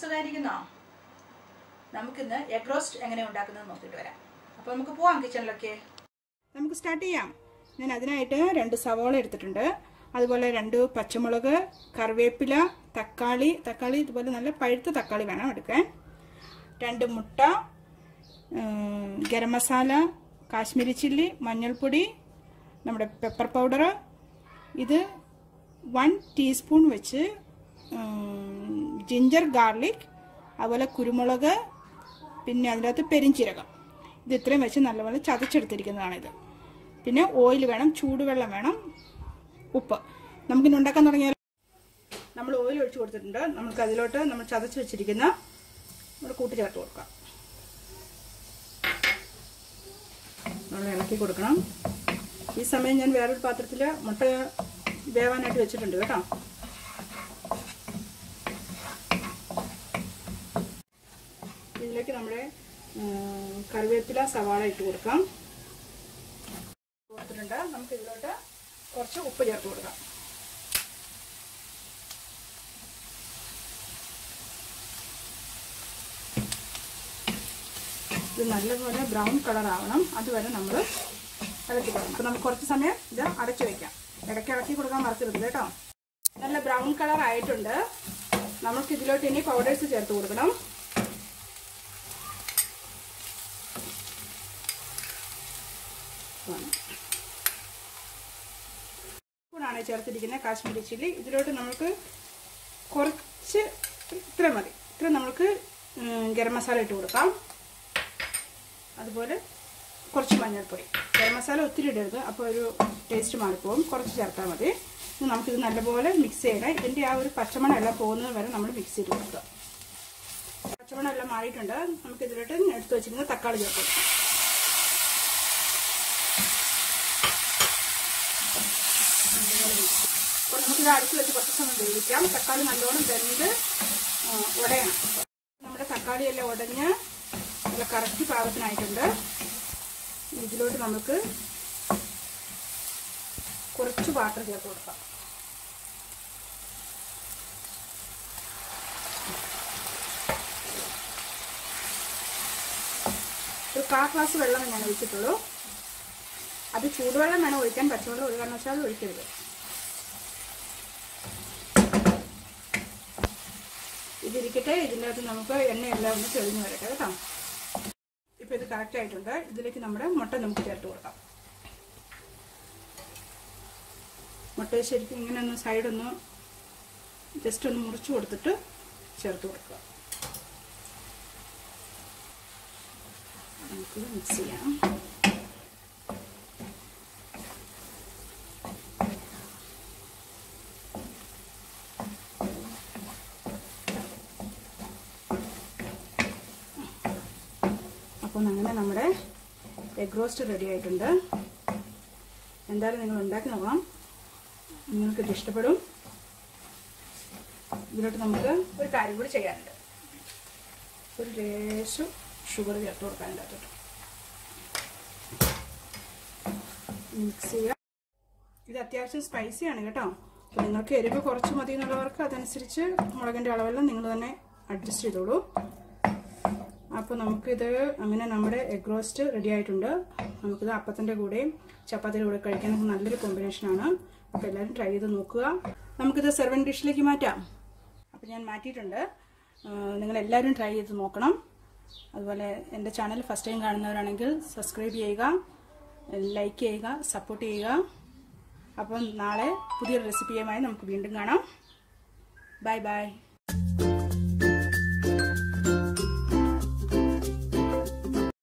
സുഖമായിരിക്കുന്നോ നമുക്കിന്ന് egg roast എങ്ങനെ ഉണ്ടാക്കുന്നത് നോക്കിയിട്ട് വരാം അപ്പോൾ നമുക്ക് പോവാം കിച്ചണിലൊക്കെ നമുക്ക് സ്റ്റാർട്ട് ചെയ്യാം ഞാൻ അതിനായിട്ട് രണ്ട് സവോള എടുത്തിട്ടുണ്ട് അതുപോലെ രണ്ട് പച്ചമുളക് കറിവേപ്പില തക്കാളി തക്കാളി ഇതുപോലെ നല്ല പഴുത്ത തക്കാളി വേണം എടുക്കാൻ രണ്ട് മുട്ട ഉം, ഗരം മസാല കാശ്മീരി ചില്ലി മഞ്ഞൾപ്പൊടി നമ്മുടെ പെപ്പർ പൗഡർ ഇത് വൺ ടീസ്പൂൺ വെച്ച് ഉം, ജിഞ്ചർ ഗാർലിക് അതുപോലെ കുരുമുളക് പിന്നെ അതിനകത്ത് പെരിഞ്ചീരകം ഇത് ഇത്രയും വെച്ച് നല്ലപോലെ ചതച്ചെടുത്തിരിക്കുന്നതാണിത് പിന്നെ ഓയിൽ വേണം ചൂടുവെള്ളം വേണം ഉപ്പ് നമുക്കിന്ന് ഉണ്ടാക്കാൻ തുടങ്ങിയാൽ നമ്മൾ ഓയിൽ ഒഴിച്ചു കൊടുത്തിട്ടുണ്ട് നമുക്ക് അതിലോട്ട് നമ്മൾ ചതച്ച് വെച്ചിരിക്കുന്ന നമ്മൾ കൂട്ടി ചേർത്ത് കൊടുക്കാം നമ്മൾ ഇളക്കി കൊടുക്കണം ഈ സമയം ഞാൻ വേറൊരു പാത്രത്തിൽ മുട്ട വേവാനായിട്ട് വെച്ചിട്ടുണ്ട് കേട്ടോ ഇതിലേക്ക് നമ്മുടെ ഉം, കറിവേപ്പില സവാള ഇട്ട് കൊടുക്കാം കൊടുത്തിട്ടുണ്ട് നമുക്ക് ഇതിലോട്ട് കുറച്ച് ഉപ്പ് ചേർത്ത് കൊടുക്കാം ഇത് നല്ലപോലെ ബ്രൗൺ കളർ ആവണം അതുവരെ നമ്മൾ ഇളക്കി കൊടുക്കണം അപ്പോൾ നമുക്ക് കുറച്ച് സമയം ഇത് അടച്ചു വെക്കാം ഇടയ്ക്ക് ഇളക്കി കൊടുക്കാൻ മറക്കരുത് കേട്ടോ നല്ല ബ്രൗൺ കളർ ആയിട്ടുണ്ട് നമുക്ക് ഇതിലോട്ട് ഇനി പൗഡേഴ്സ് ചേർത്ത് കൊടുക്കണം സ്പൂണാണ് ചേർത്തിരിക്കുന്നത് കാശ്മീരി ചില്ലി ഇതിലോട്ട് നമുക്ക് കുറച്ച് ഇത്ര മതി ഇത്ര നമുക്ക് ഉം, ഗരം മസാല ഇട്ട് കൊടുക്കാം അതുപോലെ കുറച്ച് മഞ്ഞൾപ്പൊടി ഗരം മസാല ഒത്തിരി ഇടരുത് അപ്പോൾ ഒരു ടേസ്റ്റ് മാറിപ്പോവും കുറച്ച് ചേർത്താൽ മതി ഇനി നമുക്കിത് നല്ലപോലെ മിക്സ് ചെയ്യണം ഇതിൻ്റെ ആ ഒരു പച്ചമണം എല്ലാം പോകുന്നത് വരെ നമ്മൾ മിക്സ് ചെയ്ത് കൊടുക്കുക പച്ചമണം എല്ലാം മാറിയിട്ടുണ്ട് നമുക്ക് ഇതിലോട്ട് എടുത്ത് വെച്ചിരുന്ന തക്കാളി ചേർത്ത് കൊടുക്കാം അപ്പോൾ നമുക്കിത് അടുത്ത് വെച്ച് കുറച്ച് സമയം വേവിക്കാം തക്കാളി നല്ലോണം വെന്ത് ആ, ഉടയണം നമ്മുടെ തക്കാളി എല്ലാം ഉടഞ്ഞ് നല്ല കറക്റ്റ് പാകത്തിനായിട്ടുണ്ട് ഇതിലോട്ട് നമുക്ക് കുറച്ച് വാട്ടർ ചേർത്ത് കൊടുക്കാം ഒരു കാ ഗ്ലാസ് വെള്ളം ഞാൻ ഒഴിച്ചിട്ടുള്ളൂ അത് ചൂടുവെള്ളം വേണം ഒഴിക്കാൻ പച്ചവെള്ളം ഒരു കാരണവശാലും ഒഴിക്കരുത് ഇതിരിക്കട്ടെ ഇതിൻ്റെ അകത്ത് നമുക്ക് എണ്ണയെല്ലാം ഒന്ന് തെളിഞ്ഞു വരട്ടെ കേട്ടോ ഇപ്പോൾ ഇത് കറക്റ്റ് ആയിട്ടുണ്ട് ഇതിലേക്ക് നമ്മുടെ മുട്ട നമുക്ക് ചേർത്ത് കൊടുക്കാം മുട്ട ശരിക്കും ഇങ്ങനെ ഒന്ന് സൈഡൊന്ന് ജസ്റ്റ് ഒന്ന് മുറിച്ച് കൊടുത്തിട്ട് ചേർത്ത് കൊടുക്കുക നമുക്ക് മിക്സ് ചെയ്യാം അപ്പോൾ അങ്ങനെ നമ്മുടെ എഗ് റോസ്റ്റ് റെഡി ആയിട്ടുണ്ട് എന്തായാലും നിങ്ങൾ ഉണ്ടാക്കി നോക്കണം നിങ്ങൾക്ക് ഇത് ഇഷ്ടപ്പെടും ഇതിലോട്ട് നമുക്ക് ഒരു കാര്യം കൂടി ചെയ്യാനുണ്ട് ഒരു ലേശം ഷുഗർ ചേർത്ത് കൊടുക്കാനുണ്ട് അതിലോട്ട് മിക്സ് ചെയ്യുക ഇത് അത്യാവശ്യം സ്പൈസിയാണ് കേട്ടോ അപ്പോൾ നിങ്ങൾക്ക് എരിവ് കുറച്ച് മതി എന്നുള്ളവർക്ക് അതനുസരിച്ച് മുളകിൻ്റെ അളവെല്ലാം നിങ്ങൾ തന്നെ അഡ്ജസ്റ്റ് ചെയ്തോളൂ അപ്പോൾ നമുക്കിത് അങ്ങനെ നമ്മുടെ എഗ് റോസ്റ്റ് റെഡി ആയിട്ടുണ്ട് നമുക്കിത് അപ്പത്തിൻ്റെ കൂടെയും ചപ്പാത്തിയുടെ കൂടെ കഴിക്കാൻ നല്ലൊരു കോമ്പിനേഷനാണ് അപ്പോൾ എല്ലാവരും ട്രൈ ചെയ്ത് നോക്കുക നമുക്കിത് സെർവൻ ഡിഷിലേക്ക് മാറ്റാം അപ്പോൾ ഞാൻ മാറ്റിയിട്ടുണ്ട് നിങ്ങൾ എല്ലാവരും ട്രൈ ചെയ്ത് നോക്കണം അതുപോലെ എൻ്റെ ചാനൽ ഫസ്റ്റ് ടൈം കാണുന്നവരാണെങ്കിൽ സബ്സ്ക്രൈബ് ചെയ്യുക ലൈക്ക് ചെയ്യുക സപ്പോർട്ട് ചെയ്യുക അപ്പം നാളെ പുതിയൊരു റെസിപ്പിയുമായി നമുക്ക് വീണ്ടും കാണാം ബൈ ബൈ